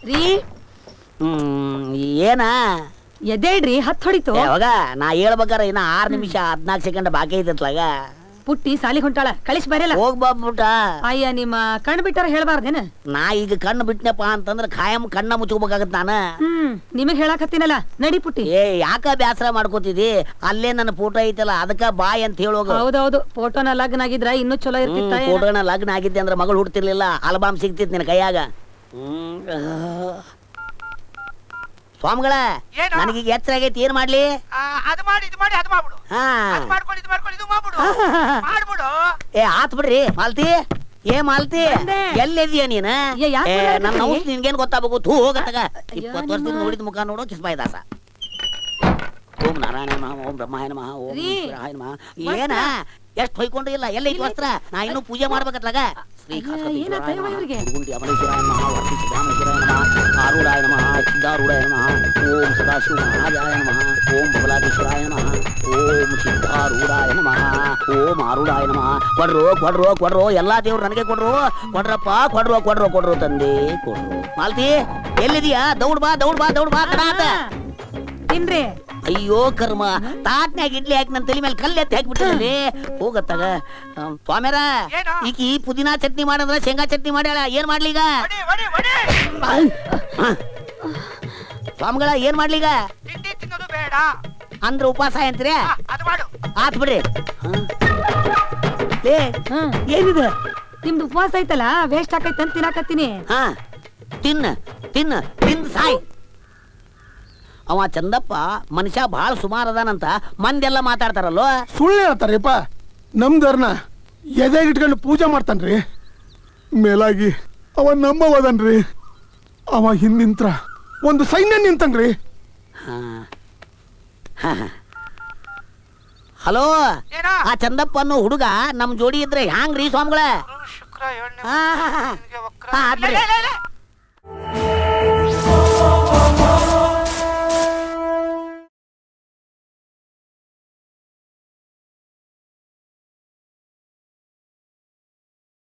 ರೀ ಹ್ಮ್ ಏನ ಎದ್ದೇಳ್ರಿ ಹತ್ ಹೊಡಿತು ಯಾವಾಗ ನಾ ಹೇಳ್ಬೇಕಾರ ಇನ್ನ ಆರ್ ನಿಮಿಷ ಹದ್ನಾಲ್ಕು ಸೆಕೆಂಡ್ ಬಾಕಿ ಐತತ್ಲಾಗ ಪುಟ್ಟಿ ಸಾಲಿ ಹೊಂಟಾಳ ಕಳಿಸ್ ಬರಲ್ಲ ಹೋಗ್ ಬಾಬಿಟ ಅಯ್ಯ ನಿಮ್ಮ ಕಣ್ ಬಿಟ್ಟಾರ ಹೇಳ್ಬಾರ್ದೇನ ನಾ ಈಗ ಕಣ್ಣು ಬಿಟ್ನಪ್ಪ ಅಂತಂದ್ರ ಖಾಯಂ ಕಣ್ಣ ಮುಚ್ಕೋಬೇಕಾಗತ್ ನಾನ ಹ್ಮ್ ನಿಮಗ್ ಹೇಳಾಕತ್ತೀನಲ್ಲ ನಡಿ ಪುಟ್ಟಿ ಏ ಯಾಕ ಬ್ಯಾಸರ ಮಾಡ್ಕೋತಿದಿ ಅಲ್ಲೇ ನನ್ನ ಫೋಟೋ ಐತಲ್ಲ ಅದಕ್ಕ ಬಾಯ್ ಅಂತ ಹೇಳೋಗ ಹೌದೌದು ಫೋಟೋನ ಲಗ್ನ ಆಗಿದ್ರ ಇನ್ನೂ ಚಲೋ ಇರ್ತಿತ್ತ ಏನೋ. ಫೋಟೋನ ಲಗ್ನ ಆಗಿದ್ದೆ ಅಂದ್ರೆ ಮಗಳು ಹುಡ್ತಿರ್ಲಿಲ್ಲ ಆಲ್ಬಮ್ ಸಿಗ್ತಿತ್ ನಿನ್ನ ಕೈಯಾಗ ಹ್ಮ್. ಸ್ವಾಮಿಗಳ ಏನು? ನನಗೀಗ ಎಚ್ಚರ ಆಗೈತಿ ಏನ್ ಮಾಡ್ಲಿ ಆ, ಅದು ಮಾಡಿ ಇದು ಮಾಡಿ ಅದು ಮಾಡ್ಬಿಡು ಹಾ ಅದು ಮಾಡ್ಕೊಂಡು ಇದು ಮಾಡ್ಕೊಂಡು ಇದು ಮಾಡ್ಬಿಡು ಮಾಡ್ಬಿಡು ಏ ಆತ್ ಬಿಡ್ರಿ ಮಾಲ್ತಿ ಏ ಮಾಲ್ತಿ ಬಂದೆ. ಎಲ್ಲಿದೀಯ ನೀನ ಏ, ಯಾಕ್ ಏ, ಬಂದೆ ನನ್ನ ಅಲ್ಲಿ? ಔಷಧಿ ನಿನ್ಗೇನ್ ಗೊತ್ತಾಗಬೇಕು ಥೂ ಹೋಗತ್ತಾಗ ಅಯ್ಯೋ, ಇಪ್ಪತ್ತು ವರ್ಷದಿಂದ ನಿಮ್ಮ- ನೋಡಿದ ಮುಖ ನೋಡೋ ಕಿಸ್ಬಾಯಿ ದಾಸ ಓಂ ನಾರಾಯಣ ನಮಃ ಓಂ ಬ್ರಹ್ಮಾಯ ನಮಃ ಓಂ ರೀ, ಈಶ್ವರಾಯ ನಮಃ ವಸ್ತ್ರ. ಏನ ಎಷ್ಟ್ ಹೊಯ್ಕೊಂಡು ಇಲ್ಲ ಎಲ್ಲ ಐತಿ ವಸ್ತ್ರ ನಾ ಇನ್ನೂ ಪೂಜೆ ಮಾಡ್ಬೇಕತ್ಲಾಗ ಶ್ರೀ ಅಯ್ಯೋ, ಖಾಸತಿ ಏನಾಯ್ತು ಶಿವರಾಯ ಅಯ್ಯೋ ನಮಃ, ಇವ್ರಿಗೆ? ಗುರುಗುಂಡಿ ಅಮಲೇಶ್ವರಾಯ ನಮಃ ವರ್ತಿ ಸಿದ್ಧಾಮೇಶ್ವರಾಯ ನಮಃ ಆರೂಢಾಯ ನಮಃ ಸಿದ್ಧಾರೂಢಾಯ ನಮಃ ಓಂ ಸದಾಶಿವ ಮಹಾರಾಜಾಯ ನಮಃ ಓಂ ಬಬಲಾದೀಶ್ವರಾಯ ನಮಃ ಓಂ ಸಿದ್ಧಾರೂಢಾಯ ನಮಃ ಓಂ ಆರೂಢಾಯ ನಮಃ ಕೊಡ್ರು ಕೊಡ್ರು ಕೊಡ್ರು ಎಲ್ಲಾ ದೇವ್ರು ನನಗೆ ಕೊಡ್ರು ಕೊಡ್ರಪ್ಪ ಕೊಡ್ರು ಕೊಡ್ರು ಕೊಡ್ರು ತಂದೆ ಕೊಡ್ರು ಮಾಲ್ತಿ ಎಲ್ಲಿದೀಯಾ ದೌಡ್ ಬಾ ದೌಡ್ ಬಾ ದೌಡ್ ಬಾ ತಡಾತ ತಿನ್ರಿ ಅಯ್ಯೋ ಕರ್ಮ ತಾಟ್ನ್ಯಾಗ ಇಡ್ಲಿ ಹಾಕಿ ನನ್ನ ತಲೆ ಮೇಲೆ ಕಲ್ಲು ಎತ್ತಿ ಹಾಕ್ಬಿಟ್ಟಿದ್ರಿ ಹೋಗತ್ತಾಗ ಸ್ವಾಮ್ಯಾರ ಏನು? ಈಕಿ ಪುದೀನಾ ಚಟ್ನಿ ಮಾಡಂದ್ರ ಶೇಂಗಾ ಚಟ್ನಿ ಮಾಡ್ಯಾಳ ಏನ್ ಮಾಡ್ಲಿ ಈಗ ಹೊಡಿ ಹೊಡಿ ಹೊಡಿ ಹ. ಸ್ವಾಮಿಗಳ ಏನ್ ಮಾಡ್ಲಿ ಈಗ ತಿಂಡಿ ತಿನ್ನೋದು ಬೇಡ ಅಂದ್ರ ಉಪವಾಸ ಅಂತೀರಿ ಆ, ಅದು ಮಾಡು ಆತ್ ಬಿಡ್ರಿ ಹ. ಲೇ ಹ್ಮ್ ಏನಿದೆ ನಿಮ್ದು ಉಪವಾಸ ಐತಲ್ಲ ವೇಸ್ಟ್ ಆಕೈತೆ ಅಂತ ತಿನ್ನಾಕತ್ತೀನಿ ಹಾ ತಿನ್ನ ತಿನ್ನ ತಿಂದ್ ಸಾಯ್ ಅವ ಚಂದಪ್ಪ ಮನುಷ್ಯ ಬಹಳ ಸುಮಾರು ಅದಾನಂತ ಮಂದೆಲ್ಲ ಮಾತಾಡ್ತಾರಲ್ಲೋ ಸುಳ್ಳು ಹೇಳ್ತಾರಪ್ಪ ನಮ್ದರ್ನ ಎದೆಗಿಟ್ಕೊಂಡು ಪೂಜೆ ಮಾಡ್ತಾನ್ರಿ ಮೇಲಾಗಿ ಅವ ನಮ್ಮವದನ್ರಿ ಅವ ಹಿಂದಿಂತ್ರ ಒಂದು ಸೈನ್ಯ ನಿಂತನ್ರಿ ಹಾ. ಹಾ. ಹಲೋ ಏನ ಆ ಚಂದಪ್ಪ ಅನ್ನೋ ಹುಡುಗ ನಮ್ ಜೋಡಿ ಇದ್ರೆ ಹ್ಯಾಂಗ್ರಿ ಸ್ವಾಮಿಗಳ ಗುರು ಶುಕ್ರ ಏಳನೇ ಹಾ, ಹಾ, ಹಾ. ನಿನಗೆ ವಕ್ರ ಹಾ, ಲೇ, ಆತ್ಬಿಡಿ. ಲೇ, ಲೇ, ಲೇ.